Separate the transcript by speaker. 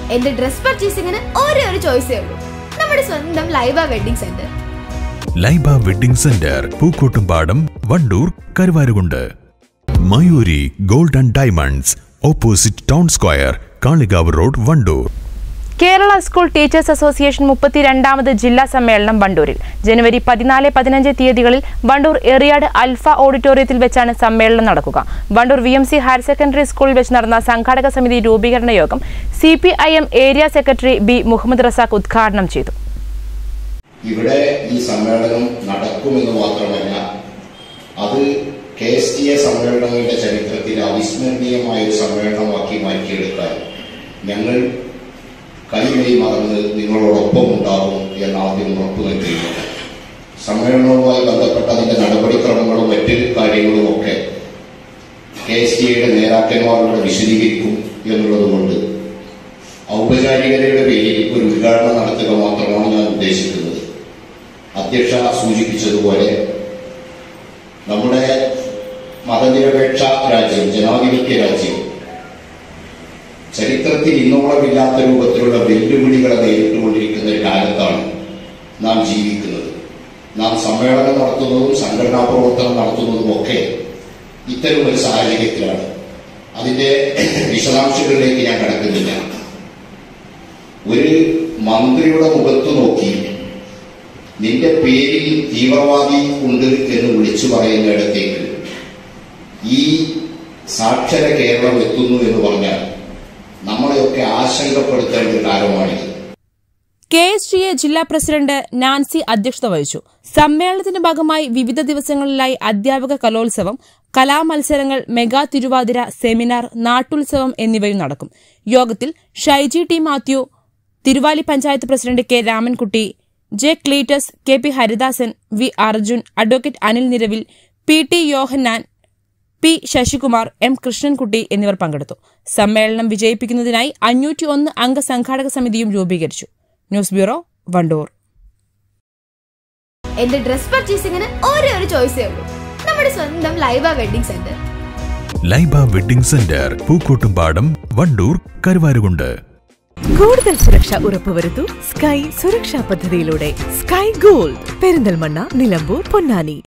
Speaker 1: എന്റെ ഡ്രസ് പർച്ചേസിംഗിന് ഒരേ ഒരു ചോയ്സേ ഉള്ളൂ നമ്മുടെ സ്വന്തം Laiba wedding centre
Speaker 2: Laiba wedding centre Pookkottumpadam Wandoor Karuvarakundu Mayoori gold and diamonds opposite town square Kalikavu road Wandoor
Speaker 3: Kerala school teachers association മുപ്പത്തിരണ്ടാമത് ജില്ലാ സമ്മേളനം വണ്ടൂരിൽ ജനുവരി പതിനാല് പതിനഞ്ച് തീയതികളിൽ വണ്ടൂർ എറിയാട് അൽഫ ഓഡിറ്റോറിയത്തിൽ വെച്ചാണ് സമ്മേളനം നടക്കുക Wandoor V M C higher secondary സ്കൂളിൽ വെച്ച് നടന്ന സംഘാടക സമിതി രൂപീകരണ യോഗം C P I M area secretary B Muhammad Razak ഉദ്ഘാടനം ചെയ്തു
Speaker 4: ഇവിടെ ഈ സമ്മേളനം നടക്കുമെന്ന് മാത്രമല്ല അത് കെ എസ് ടി എ സമ്മേളനങ്ങളുടെ ചരിത്രത്തിൽ അവിസ്മരണീയമായ ഒരു സമ്മേളനമാക്കി മാറ്റിയെടുക്കാൻ ഞങ്ങൾ കൈവഴി മറന്ന് നിങ്ങളോടൊപ്പം ഉണ്ടാകും എന്ന് ആദ്യം ഉറപ്പു നൽകിയിട്ടുണ്ട് സമ്മേളനവുമായി ബന്ധപ്പെട്ട അതിന്റെ നടപടിക്രമങ്ങളും മറ്റ് കാര്യങ്ങളും ഒക്കെ കെ എസ് ടി എയുടെ നേതാക്കന്മാരോട് വിശദീകരിക്കും എന്നുള്ളതുകൊണ്ട് ഔപചാരികതയുടെ പേരിൽ ഒരു ഉദ്ഘാടനം നടത്തുക മാത്രമാണ് ഞാൻ ഉദ്ദേശിക്കുന്നത് അധ്യക്ഷ സൂചിപ്പിച്ചതുപോലെ നമ്മുടെ മതനിരപേക്ഷ രാജ്യം ജനാധിപത്യ രാജ്യം ചരിത്രത്തിൽ ഇന്നോളമില്ലാത്ത രൂപത്തിലുള്ള വെല്ലുവിളികളെ നേരിട്ടുകൊണ്ടിരിക്കുന്ന ഒരു കാലത്താണ് നാം ജീവിക്കുന്നത് നാം സമ്മേളനം നടത്തുന്നതും സംഘടനാ പ്രവർത്തനം നടത്തുന്നതും ഒക്കെ ഇത്തരം ഒരു സാഹചര്യത്തിലാണ് അതിന്റെ വിശദാംശങ്ങളിലേക്ക് ഞാൻ കടക്കുന്നില്ല ഒരു മന്ത്രിയുടെ മുഖത്ത് നോക്കി നിന്റെ പേരിൽ തീവ്രവാദി ഉണ്ട് എന്ന് വിളിച്ചു പറയുന്നിടത്തേക്ക് ഈ സാക്ഷര കേരളം എത്തുന്നു എന്ന് പറഞ്ഞാൽ നമ്മളെയൊക്കെ ആശങ്കപ്പെടുത്തേണ്ട ഒരു കാലമാണിത്
Speaker 3: കെ എസ് ടി എ ജില്ലാ പ്രസിഡന്റ് നാൻസി അധ്യക്ഷത വഹിച്ചു സമ്മേളനത്തിന്റെ ഭാഗമായി വിവിധ ദിവസങ്ങളിലായി അധ്യാപക കലോത്സവം കലാമത്സരങ്ങൾ മെഗാ തിരുവാതിര സെമിനാർ നാട്ടുത്സവം എന്നിവയും നടക്കും യോഗത്തിൽ Shaiji T Mathew Thiruvali panchayat president K Ramankutty J Cleetus K P Haridasan V Arjun advocate Anil Niravil P T Yohannan P Sasikumar M Krishnankutty എന്നിവർ പങ്കെടുത്തു സമ്മേളനം വിജയിപ്പിക്കുന്നതിനായി അഞ്ഞൂറ്റി ഒന്ന് അംഗ സംഘാടക സമിതിയും രൂപീകരിച്ചു ന്യൂസ് ബ്യൂറോ വണ്ടൂർ
Speaker 1: എന്റെ ഡ്രസ് പർച്ചേസിംഗിന് ഒരേ ഒരു ചോയ്സേ ഉള്ളൂ നമ്മുടെ സ്വന്തം Laiba wedding centre
Speaker 2: Laiba wedding centre Pookkottumpadam Wandoor Karuvarakundu
Speaker 5: കൂടുതൽ സുരക്ഷ ഉറപ്പുവരുത്തൂ സ്കൈ സുരക്ഷാ പദ്ധതിയിലൂടെ സ്കൈ ഗോൾഡ് പെരിന്തൽമണ്ണ നിലമ്പൂർ പൊന്നാനി